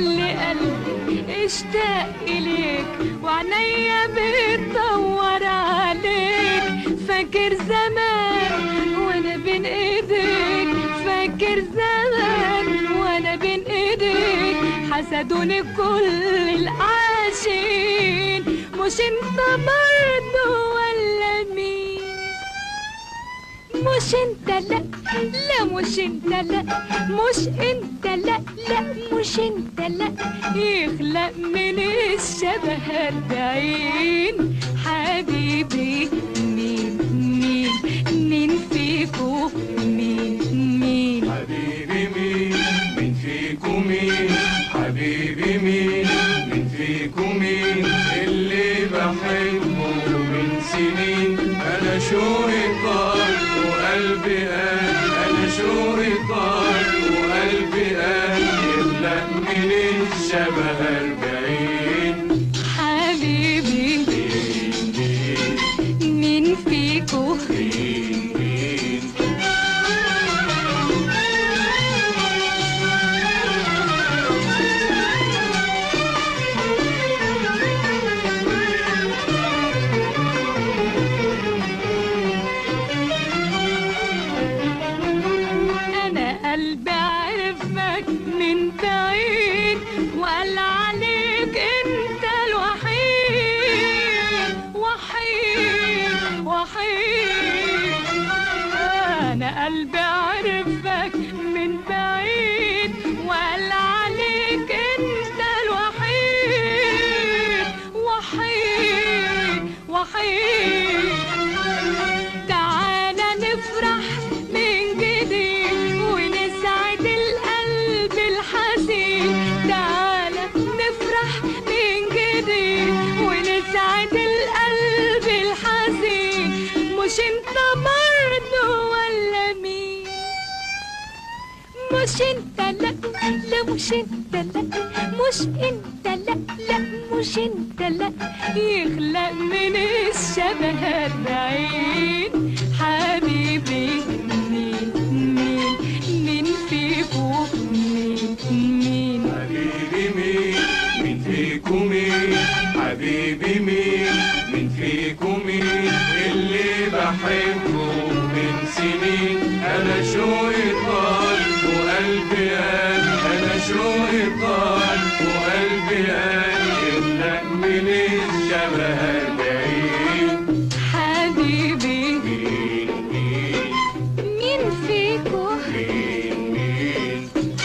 ياللي قلبي اشتاق إليك وعنيا بتدور عليك فاكر زمان وانا بين ايديك فاكر زمان وانا بين ايديك حسدوني كل العاشقين مش انت برضه ولا مين مش انت لا لا مش انت لا مش انت لا لا مش انت لا يخلق من الشبه أربعين حبيبي مين مين مين فيكو مين مين حبيبي مين مين فيكو مين حبيبي مين مين فيكو مين اللي بحبه من سنين انا شوقي طال وقلبي قال انا شوقي طال وقلبي قال يخلق من الشبه أربعين حبيبي مين مين مين فيكو مين مين انا قلبي عرفك من بعيد وقال عليك انت الوحيد وحيد وحيد انا قلبي عرفك من بعيد وقال عليك انت الوحيد وحيد وحيد تعالى نفرح من جديد ونسعد القلب الحزين تعالى نفرح من جديد ونسعد القلب الحزين مش انت برضه ولا مين مش انت لا لا مش انت لا مش انت لا لا مش انت لا يخلق من الشبه أربعين حبيبي مين مين مين فيكو مين مين حبيبي مين مين فيكو مين حبيبي مين مين فيكو مين اللي بحبه من سنين انا شوقي طال وقلبي قال انا شوقي طال وقلبي قال يخلق من الشبه أربعين حبيبي مين مين مين فيكو مين مين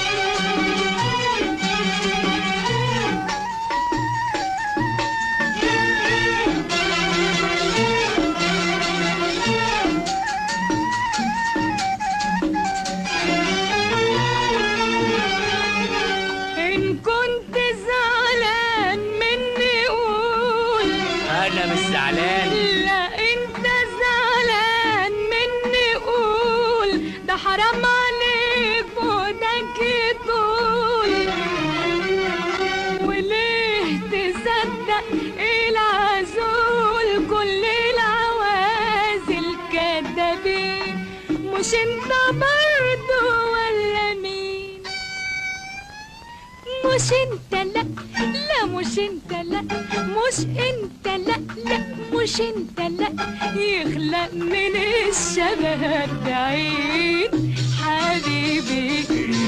إن كنت زعلان مني قول انا مش زعلان لا انت زعلان مني قول ده حرام عليك ودك طول وليه تصدق العزول كل العوازل كدابين مش انت برضه ولا مين مش انت لا لا مش انت لا مش انت لا لا مش انت لا يخلق من الشبه أربعين حبيبي